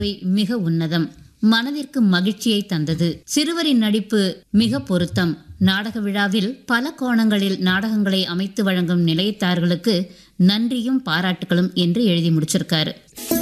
இவை மிக உன்னதம் மனதிற்கு மகிழ்ச்சியை தந்தது சிறுவரின் நடிப்பு மிக பொருத்தம் நாடக விழாவில் பல கோணங்களில் நாடகங்களை அமைத்து வழங்கும் நிலையத்தார்களுக்கு நன்றியும் பாராட்டுகளும் என்று எழுதி முடிச்சிருக்காரு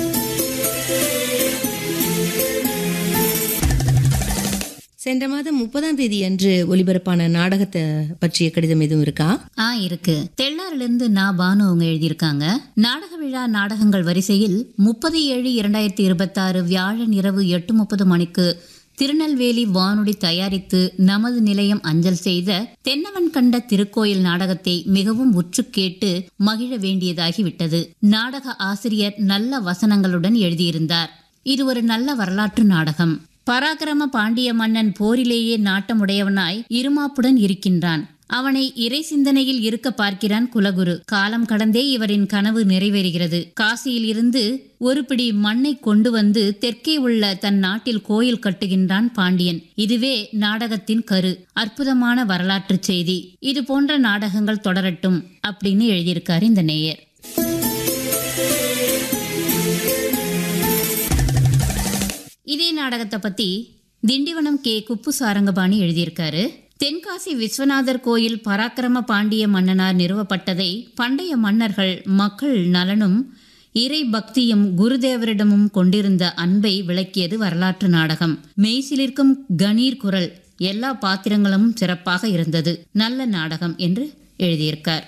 சென்ற மாதம் முப்பதாம் தேதி அன்று ஒலிபரப்பான நாடகத்தை பற்றிய கடிதம் எதுவும் இருக்கா ஆ இருக்கு தெள்ளாரிலிருந்து நான் பானு அவங்க எழுதியிருக்காங்க நாடக விழா நாடகங்கள் வரிசையில் முப்பது ஏழு இரண்டாயிரத்தி இருபத்தாறு வியாழன் இரவு எட்டு முப்பது மணிக்கு திருநெல்வேலி வானொலி தயாரித்து நமது நிலையம் அஞ்சல் செய்த தென்னவன் கண்ட திருக்கோயில் நாடகத்தை மிகவும் உற்று கேட்டு மகிழ வேண்டியதாகிவிட்டது நாடக ஆசிரியர் நல்ல வசனங்களுடன் எழுதியிருந்தார் இது ஒரு நல்ல வரலாற்று நாடகம் பராக்கிரம பாண்டிய மன்னன் போரிலேயே நாட்டமுடையவனாய் இருமாப்புடன் இருக்கின்றான் அவனை இறை சிந்தனையில் இருக்க பார்க்கிறான் குலகுரு காலம் கடந்தே இவரின் கனவு நிறைவேறுகிறது காசியில் இருந்து ஒரு பிடி மண்ணை கொண்டு வந்து தெற்கே உள்ள தன் நாட்டில் கோயில் கட்டுகின்றான் பாண்டியன் இதுவே நாடகத்தின் கரு அற்புதமான வரலாற்று செய்தி இது போன்ற நாடகங்கள் தொடரட்டும் அப்படின்னு எழுதியிருக்காரு இந்த நேயர் இதே நாடகத்தை பத்தி திண்டிவனம் கே குப்பு சாரங்கபாணி எழுதியிருக்காரு தென்காசி விஸ்வநாதர் கோயில் பராக்கிரம பாண்டிய மன்னனார் நிறுவப்பட்டதை பண்டைய மன்னர்கள் மக்கள் நலனும் இறை பக்தியும் குருதேவரிடமும் கொண்டிருந்த அன்பை விளக்கியது வரலாற்று நாடகம் மெய்சிலிருக்கும் கணீர் குரல் எல்லா பாத்திரங்களும் சிறப்பாக இருந்தது நல்ல நாடகம் என்று எழுதியிருக்கார்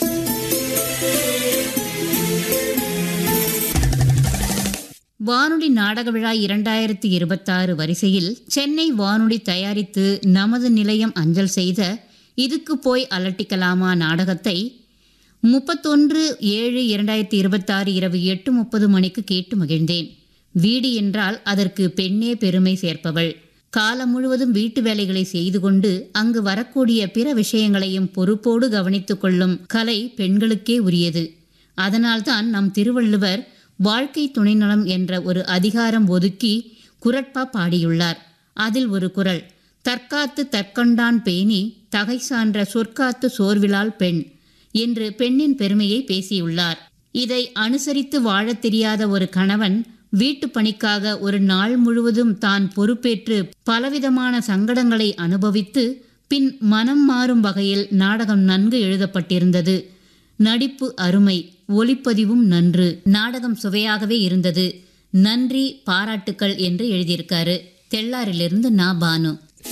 வானொலி நாடக விழா இரண்டாயிரத்தி இருபத்தாறு வரிசையில் சென்னை வானொலி தயாரித்து நமது நிலையம் அஞ்சல் செய்த இதுக்கு போய் அலட்டிக்கலாமா நாடகத்தை முப்பத்தொன்று ஏழு இரண்டாயிரத்தி இருபத்தாறு இரவு எட்டு முப்பது மணிக்கு கேட்டு மகிழ்ந்தேன் வீடு என்றால் அதற்கு பெண்ணே பெருமை சேர்ப்பவள் காலம் முழுவதும் வீட்டு வேலைகளை செய்து கொண்டு அங்கு வரக்கூடிய பிற விஷயங்களையும் பொறுப்போடு கவனித்துக் கொள்ளும் கலை பெண்களுக்கே உரியது அதனால்தான் நம் திருவள்ளுவர் வாழ்க்கை துணைநலம் என்ற ஒரு அதிகாரம் ஒதுக்கி குரட்பா பாடியுள்ளார் அதில் ஒரு குரல் தற்காத்து தற்கொண்டான் பேணி தகை சான்ற சொற்காத்து சோர்விலால் பெண் என்று பெண்ணின் பெருமையை பேசியுள்ளார் இதை அனுசரித்து வாழத் தெரியாத ஒரு கணவன் வீட்டு பணிக்காக ஒரு நாள் முழுவதும் தான் பொறுப்பேற்று பலவிதமான சங்கடங்களை அனுபவித்து பின் மனம் மாறும் வகையில் நாடகம் நன்கு எழுதப்பட்டிருந்தது நடிப்பு அருமை ஒளிப்பதிவும் நன்று நாடகம் சுவையாகவே இருந்தது நன்றி பாராட்டுக்கள் என்று எழுதியிருக்காரு தெள்ளாரிலிருந்து நா பானு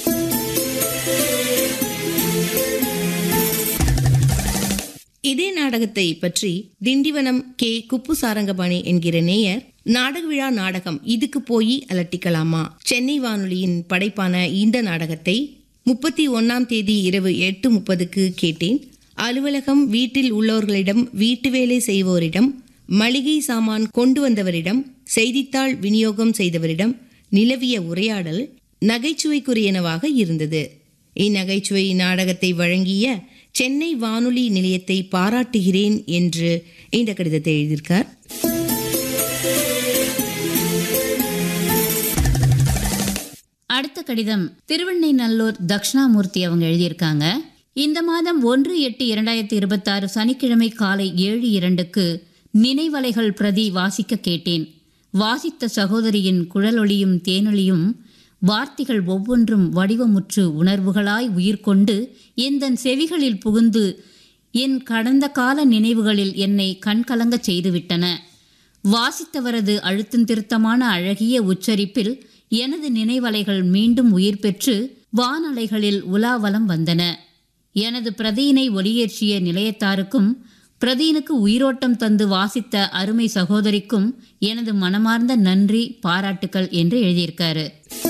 இதே நாடகத்தை பற்றி திண்டிவனம் கே குப்பு சாரங்கபாணி என்கிற நேயர் நாடக விழா நாடகம் இதுக்கு போய் அலட்டிக்கலாமா சென்னை வானொலியின் படைப்பான இந்த நாடகத்தை முப்பத்தி ஒன்னாம் தேதி இரவு எட்டு முப்பதுக்கு கேட்டேன் அலுவலகம் வீட்டில் உள்ளவர்களிடம் வீட்டு வேலை செய்வோரிடம் மளிகை சாமான் கொண்டு வந்தவரிடம் செய்தித்தாள் விநியோகம் செய்தவரிடம் நிலவிய உரையாடல் நகைச்சுவைக்குரியனவாக இருந்தது இந்நகைச்சுவை நாடகத்தை வழங்கிய சென்னை வானொலி நிலையத்தை பாராட்டுகிறேன் என்று இந்த கடிதத்தை எழுதியிருக்கார் அடுத்த கடிதம் திருவெண்ணைநல்லூர் தக்ஷணாமூர்த்தி அவங்க எழுதியிருக்காங்க இந்த மாதம் ஒன்று எட்டு இரண்டாயிரத்தி இருபத்தாறு சனிக்கிழமை காலை ஏழு இரண்டுக்கு நினைவலைகள் பிரதி வாசிக்க கேட்டேன் வாசித்த சகோதரியின் குழலொளியும் தேனொளியும் வார்த்தைகள் ஒவ்வொன்றும் வடிவமுற்று உணர்வுகளாய் உயிர் கொண்டு எந்தன் செவிகளில் புகுந்து என் கடந்த கால நினைவுகளில் என்னை கண்கலங்கச் செய்துவிட்டன வாசித்தவரது அழுத்தந்திருத்தமான அழகிய உச்சரிப்பில் எனது நினைவலைகள் மீண்டும் உயிர் பெற்று வானலைகளில் உலாவலம் வந்தன எனது பிரதியினை ஒளியேற்றிய நிலையத்தாருக்கும் பிரதீனுக்கு உயிரோட்டம் தந்து வாசித்த அருமை சகோதரிக்கும் எனது மனமார்ந்த நன்றி பாராட்டுக்கள் என்று எழுதியிருக்காரு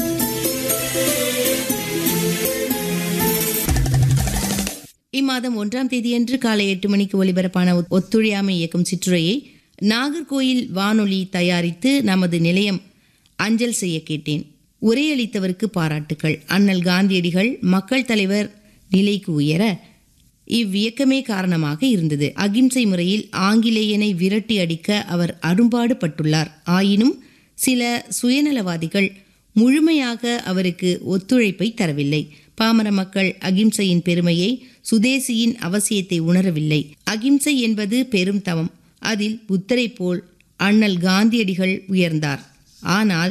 இம்மாதம் ஒன்றாம் தேதியன்று காலை எட்டு மணிக்கு ஒலிபரப்பான ஒத்- ஒத்துழையாமை இயக்கும் சிற்றுரையை நாகர்கோயில் வானொலி தயாரித்து நமது நிலையம் அஞ்சல் செய்ய கேட்டேன் உரையளித்தவருக்கு பாராட்டுக்கள் அண்ணல் காந்தியடிகள் மக்கள் தலைவர் நிலைக்கு உயர இவ்வியக்கமே காரணமாக இருந்தது அகிம்சை முறையில் ஆங்கிலேயனை விரட்டி அடிக்க அவர் அரும்பாடு பட்டுள்ளார் ஆயினும் சில சுயநலவாதிகள் முழுமையாக அவருக்கு ஒத்துழைப்பை தரவில்லை பாமர மக்கள் அகிம்சையின் பெருமையை சுதேசியின் அவசியத்தை உணரவில்லை அகிம்சை என்பது பெரும் தவம் அதில் புத்தரைப் போல் அண்ணல் காந்தியடிகள் உயர்ந்தார் ஆனால்